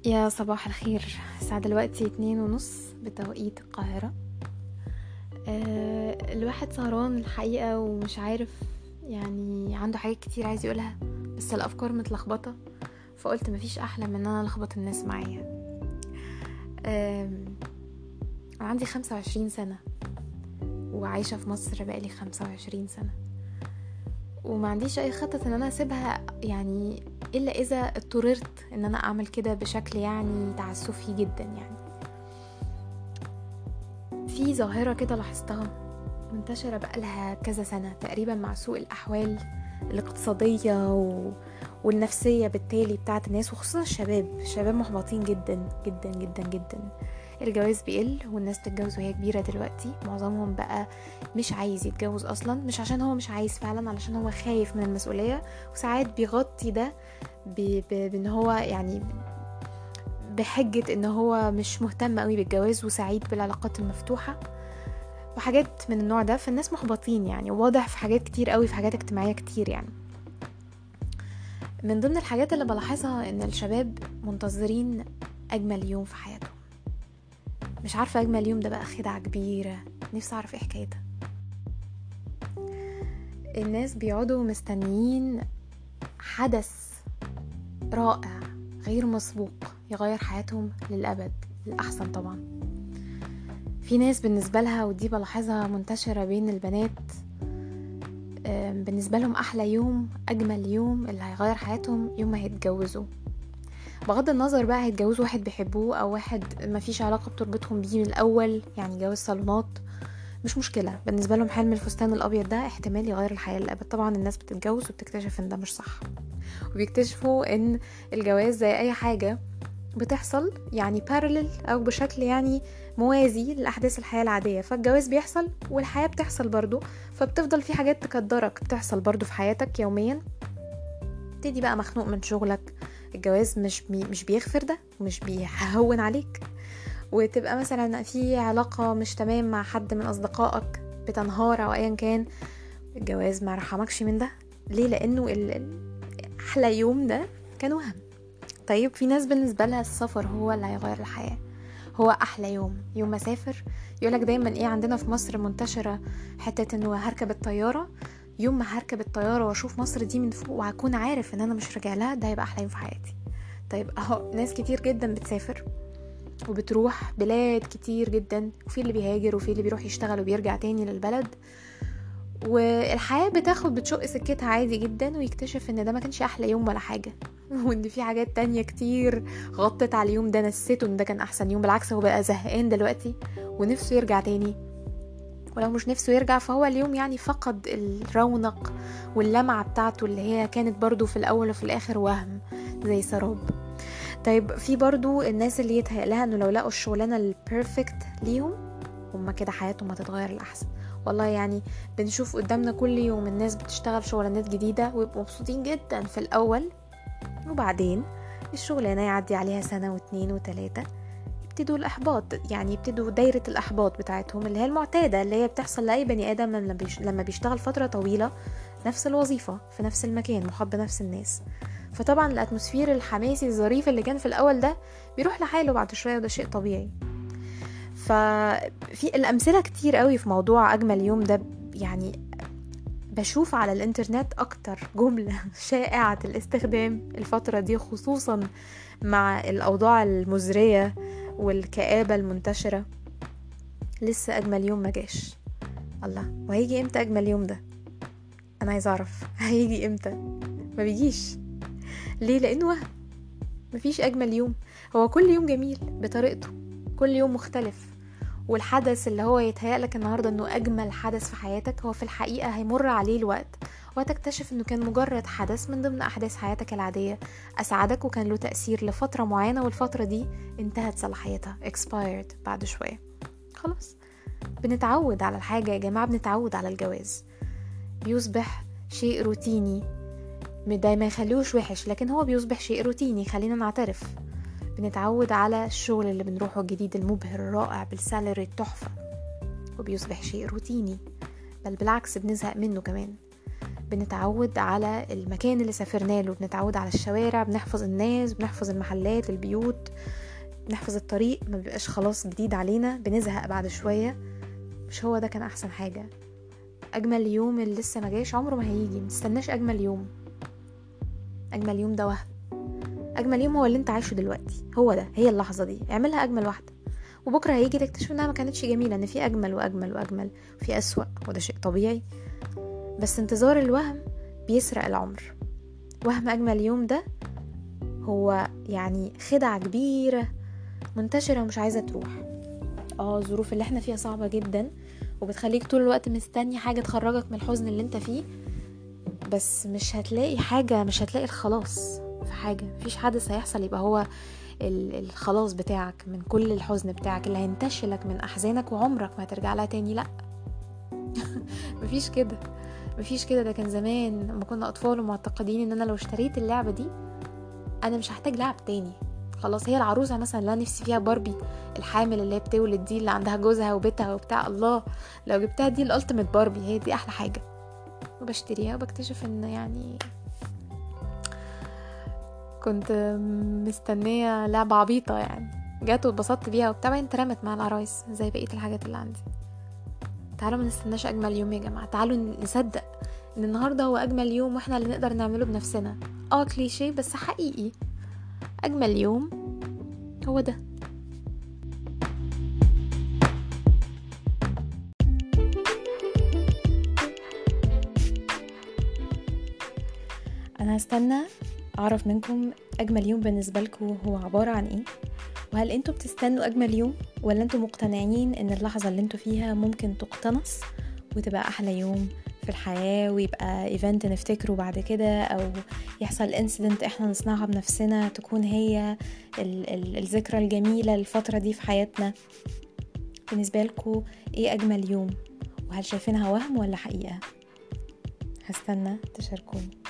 يا صباح الخير الساعة دلوقتي اتنين ونص بتوقيت القاهرة أه الواحد سهران الحقيقة ومش عارف يعني عنده حاجات كتير عايز يقولها بس الأفكار متلخبطة فقلت مفيش أحلى من أن أنا ألخبط الناس معايا أه عندي خمسة وعشرين سنة وعايشة في مصر بقالي خمسة وعشرين سنة وما عنديش اي خطط ان انا اسيبها يعني الا اذا اضطررت ان انا اعمل كده بشكل يعني تعسفي جدا يعني في ظاهرة كده لاحظتها منتشرة بقالها كذا سنة تقريبا مع سوء الأحوال الاقتصادية و... والنفسية بالتالي بتاعت الناس وخصوصا الشباب الشباب محبطين جدا جدا جدا جدا الجواز بيقل والناس بتتجوز وهي كبيرة دلوقتي معظمهم بقى مش عايز يتجوز أصلا مش عشان هو مش عايز فعلا علشان هو خايف من المسؤولية وساعات بيغطي ده ب... ب... بان هو يعني بحجة ان هو مش مهتم قوي بالجواز وسعيد بالعلاقات المفتوحة وحاجات من النوع ده فالناس محبطين يعني واضح في حاجات كتير قوي في حاجات اجتماعية كتير يعني من ضمن الحاجات اللي بلاحظها ان الشباب منتظرين اجمل يوم في حياتهم مش عارفة اجمل يوم ده بقى خدعة كبيرة نفسي اعرف ايه حكايتها الناس بيقعدوا مستنيين حدث رائع غير مسبوق يغير حياتهم للأبد الأحسن طبعا في ناس بالنسبة لها ودي بلاحظها منتشرة بين البنات بالنسبة لهم أحلى يوم أجمل يوم اللي هيغير حياتهم يوم ما هيتجوزوا بغض النظر بقى هيتجوزوا واحد بيحبوه أو واحد ما فيش علاقة بتربطهم بيه من الأول يعني جواز صالونات مش مشكلة بالنسبة لهم حلم الفستان الأبيض ده احتمال يغير الحياة للأبد طبعا الناس بتتجوز وبتكتشف ان ده مش صح وبيكتشفوا ان الجواز زي أي حاجة بتحصل يعني بارلل أو بشكل يعني موازي لأحداث الحياة العادية فالجواز بيحصل والحياة بتحصل برضو فبتفضل في حاجات تقدرك بتحصل برضو في حياتك يوميا تبتدي بقى مخنوق من شغلك الجواز مش بي مش بيغفر ده مش بيهون عليك وتبقى مثلا في علاقة مش تمام مع حد من أصدقائك بتنهار أو أيا كان الجواز ما رحمكش من ده ليه لأنه أحلى يوم ده كان وهم طيب في ناس بالنسبة لها السفر هو اللي هيغير الحياة هو أحلى يوم يوم ما أسافر يقولك دايما إيه عندنا في مصر منتشرة حتة إنه هركب الطيارة يوم ما هركب الطيارة وأشوف مصر دي من فوق وهكون عارف إن أنا مش راجع لها ده هيبقى أحلى يوم في حياتي طيب أهو ناس كتير جدا بتسافر وبتروح بلاد كتير جدا وفي اللي بيهاجر وفي اللي بيروح يشتغل وبيرجع تاني للبلد والحياة بتاخد بتشق سكتها عادي جدا ويكتشف ان ده ما كانش احلى يوم ولا حاجة وان في حاجات تانية كتير غطت على اليوم ده نسيته ان ده كان احسن يوم بالعكس هو بقى زهقان دلوقتي ونفسه يرجع تاني ولو مش نفسه يرجع فهو اليوم يعني فقد الرونق واللمعة بتاعته اللي هي كانت برضو في الاول وفي الاخر وهم زي سراب طيب في برضو الناس اللي يتهيأ لها انه لو لقوا الشغلانة البيرفكت ليهم هما كده حياتهم هتتغير لأحسن والله يعني بنشوف قدامنا كل يوم الناس بتشتغل شغلانات جديدة ويبقوا مبسوطين جدا في الأول وبعدين الشغلانة يعدي عليها سنة واتنين وتلاتة يبتدوا الإحباط يعني يبتدوا دايرة الإحباط بتاعتهم اللي هي المعتادة اللي هي بتحصل لأي بني آدم لما بيشتغل فترة طويلة نفس الوظيفة في نفس المكان محاط بنفس الناس فطبعا الاتموسفير الحماسي الظريف اللي كان في الاول ده بيروح لحاله بعد شويه وده شيء طبيعي ففي الامثله كتير قوي في موضوع اجمل يوم ده يعني بشوف على الانترنت اكتر جمله شائعه الاستخدام الفتره دي خصوصا مع الاوضاع المزريه والكآبه المنتشره لسه اجمل يوم ما جاش الله وهيجي امتى اجمل يوم ده انا عايز اعرف هيجي امتى ما بيجيش ليه لانه وهم مفيش اجمل يوم هو كل يوم جميل بطريقته كل يوم مختلف والحدث اللي هو يتهيألك النهاردة انه اجمل حدث في حياتك هو في الحقيقة هيمر عليه الوقت وهتكتشف انه كان مجرد حدث من ضمن احداث حياتك العادية اسعدك وكان له تأثير لفترة معينة والفترة دي انتهت صلاحيتها expired بعد شوية خلاص بنتعود على الحاجة يا جماعة بنتعود على الجواز بيصبح شيء روتيني ده ما يخليهوش وحش لكن هو بيصبح شيء روتيني خلينا نعترف بنتعود على الشغل اللي بنروحه الجديد المبهر الرائع بالسالري التحفة وبيصبح شيء روتيني بل بالعكس بنزهق منه كمان بنتعود على المكان اللي سافرنا له بنتعود على الشوارع بنحفظ الناس بنحفظ المحلات البيوت بنحفظ الطريق ما بيبقاش خلاص جديد علينا بنزهق بعد شوية مش هو ده كان احسن حاجة اجمل يوم اللي لسه ما جاش عمره ما هيجي متستناش اجمل يوم اجمل يوم ده وهم اجمل يوم هو اللي انت عايشه دلوقتي هو ده هي اللحظة دي اعملها اجمل واحدة وبكرة هيجي تكتشف انها ما كانتش جميلة ان في اجمل واجمل واجمل وفي اسوأ وده شيء طبيعي بس انتظار الوهم بيسرق العمر وهم اجمل يوم ده هو يعني خدعة كبيرة منتشرة ومش عايزة تروح اه الظروف اللي احنا فيها صعبة جدا وبتخليك طول الوقت مستني حاجة تخرجك من الحزن اللي انت فيه بس مش هتلاقي حاجة مش هتلاقي الخلاص في حاجة مفيش حدث هيحصل يبقى هو الخلاص بتاعك من كل الحزن بتاعك اللي هينتشلك من احزانك وعمرك ما هترجع لها تاني لا مفيش كده مفيش كده ده كان زمان لما كنا اطفال ومعتقدين ان انا لو اشتريت اللعبه دي انا مش هحتاج لعب تاني خلاص هي العروسه مثلا اللي انا نفسي فيها باربي الحامل اللي هي بتولد دي اللي عندها جوزها وبيتها وبتاع الله لو جبتها دي الالتيميت باربي هي دي احلى حاجه وبشتريها وبكتشف ان يعني كنت مستنيه لعبه عبيطه يعني جات واتبسطت بيها وبتاع بعدين اترمت مع العرايس زي بقيه الحاجات اللي عندي تعالوا ما نستناش اجمل يوم يا جماعه تعالوا نصدق ان النهارده هو اجمل يوم واحنا اللي نقدر نعمله بنفسنا اه كليشيه بس حقيقي اجمل يوم هو ده انا هستنى اعرف منكم اجمل يوم بالنسبه لكم هو عباره عن ايه وهل انتوا بتستنوا اجمل يوم ولا انتوا مقتنعين ان اللحظه اللي انتوا فيها ممكن تقتنص وتبقى احلى يوم في الحياة ويبقى ايفنت نفتكره بعد كده او يحصل انسيدنت احنا نصنعها بنفسنا تكون هي ال- ال- الذكرى الجميلة الفترة دي في حياتنا بالنسبة لكم ايه اجمل يوم وهل شايفينها وهم ولا حقيقة هستنى تشاركوني